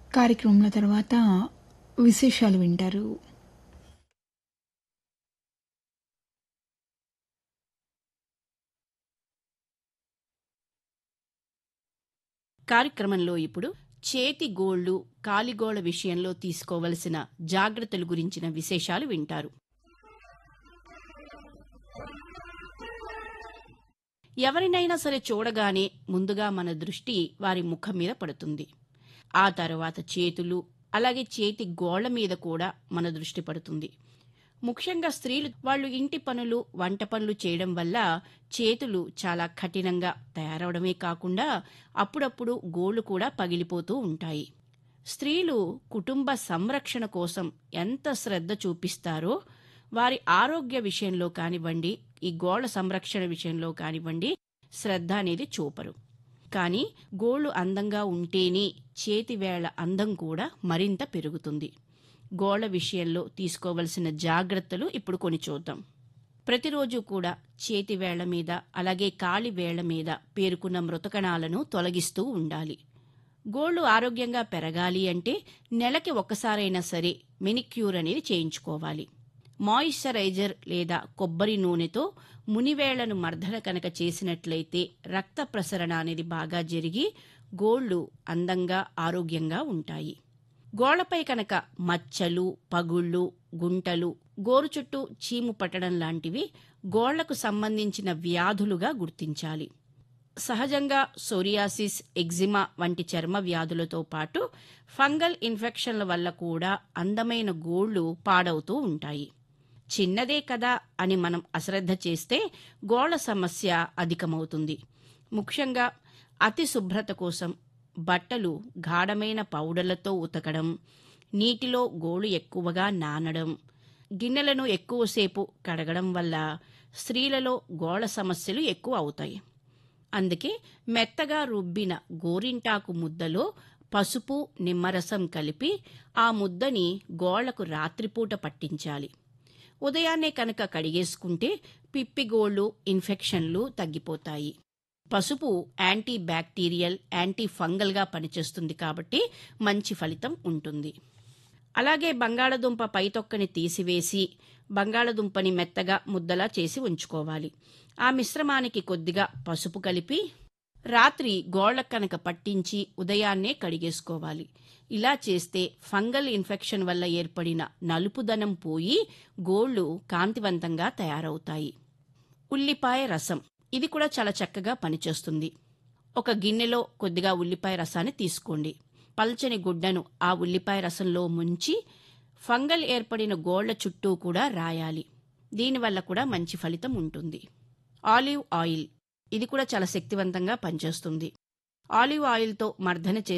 కార్యక్రమంలో తర్వాత విశేషాలు వింటారు కార్యక్రమంలో ఇప్పుడు చేతి గోళ్లు కాలిగోళ్ల విషయంలో తీసుకోవలసిన జాగ్రత్తల గురించిన విశేషాలు వింటారు ఎవరినైనా సరే చూడగానే ముందుగా మన దృష్టి వారి ముఖం మీద పడుతుంది ఆ తర్వాత చేతులు అలాగే చేతి గోళ్ల మీద కూడా మన దృష్టి పడుతుంది ముఖ్యంగా స్త్రీలు వాళ్ళు ఇంటి పనులు వంట పనులు చేయడం వల్ల చేతులు చాలా కఠినంగా తయారవడమే కాకుండా అప్పుడప్పుడు గోళ్లు కూడా పగిలిపోతూ ఉంటాయి స్త్రీలు కుటుంబ సంరక్షణ కోసం ఎంత శ్రద్ధ చూపిస్తారో వారి ఆరోగ్య విషయంలో కానివ్వండి ఈ గోళ్ల సంరక్షణ విషయంలో కానివ్వండి శ్రద్ధ అనేది చూపరు కానీ గోళ్లు అందంగా ఉంటేనే చేతివేళ్ల అందం కూడా మరింత పెరుగుతుంది గోళ్ల విషయంలో తీసుకోవలసిన జాగ్రత్తలు ఇప్పుడు కొని చూద్దాం ప్రతిరోజు కూడా చేతి వేళ్ల మీద అలాగే కాలి వేళ్ల మీద పేరుకున్న మృతకణాలను తొలగిస్తూ ఉండాలి గోళ్లు ఆరోగ్యంగా పెరగాలి అంటే నెలకి ఒక్కసారైనా సరే మెనిక్యూర్ అనేది చేయించుకోవాలి మాయిశ్చరైజర్ లేదా కొబ్బరి నూనెతో మునివేళ్లను మర్దన కనుక చేసినట్లయితే రక్త ప్రసరణ అనేది బాగా జరిగి గోళ్లు అందంగా ఆరోగ్యంగా ఉంటాయి గోళ్లపై కనుక మచ్చలు పగుళ్ళు గుంటలు గోరు చుట్టూ చీము పట్టడం లాంటివి గోళ్లకు సంబంధించిన వ్యాధులుగా గుర్తించాలి సహజంగా సోరియాసిస్ ఎగ్జిమా వంటి చర్మ వ్యాధులతో పాటు ఫంగల్ ఇన్ఫెక్షన్ల వల్ల కూడా అందమైన గోళ్లు పాడవుతూ ఉంటాయి చిన్నదే కదా అని మనం అశ్రద్ధ చేస్తే గోళ్ల సమస్య అధికమవుతుంది ముఖ్యంగా అతి శుభ్రత కోసం బట్టలు గాఢమైన పౌడర్లతో ఉతకడం నీటిలో గోళ్లు ఎక్కువగా నానడం గిన్నెలను ఎక్కువసేపు కడగడం వల్ల స్త్రీలలో గోళ్ల సమస్యలు ఎక్కువ అవుతాయి అందుకే మెత్తగా రుబ్బిన గోరింటాకు ముద్దలో పసుపు నిమ్మరసం కలిపి ఆ ముద్దని గోళ్లకు రాత్రిపూట పట్టించాలి ఉదయాన్నే కనుక కడిగేసుకుంటే పిప్పిగోళ్లు ఇన్ఫెక్షన్లు తగ్గిపోతాయి పసుపు యాంటీ బ్యాక్టీరియల్ యాంటీ ఫంగల్గా పనిచేస్తుంది కాబట్టి మంచి ఫలితం ఉంటుంది అలాగే బంగాళదుంప పైతొక్కని తీసివేసి బంగాళదుంపని మెత్తగా ముద్దలా చేసి ఉంచుకోవాలి ఆ మిశ్రమానికి కొద్దిగా పసుపు కలిపి రాత్రి గోళ్ల కనుక పట్టించి ఉదయాన్నే కడిగేసుకోవాలి ఇలా చేస్తే ఫంగల్ ఇన్ఫెక్షన్ వల్ల ఏర్పడిన నలుపుదనం పోయి గోళ్లు కాంతివంతంగా తయారవుతాయి ఉల్లిపాయ రసం ఇది కూడా చాలా చక్కగా పనిచేస్తుంది ఒక గిన్నెలో కొద్దిగా ఉల్లిపాయ రసాన్ని తీసుకోండి పల్చని గుడ్డను ఆ ఉల్లిపాయ రసంలో ముంచి ఫంగల్ ఏర్పడిన గోళ్ల చుట్టూ కూడా రాయాలి దీనివల్ల కూడా మంచి ఫలితం ఉంటుంది ఆలివ్ ఆయిల్ ఇది కూడా చాలా శక్తివంతంగా పనిచేస్తుంది ఆలివ్ ఆయిల్తో మర్దన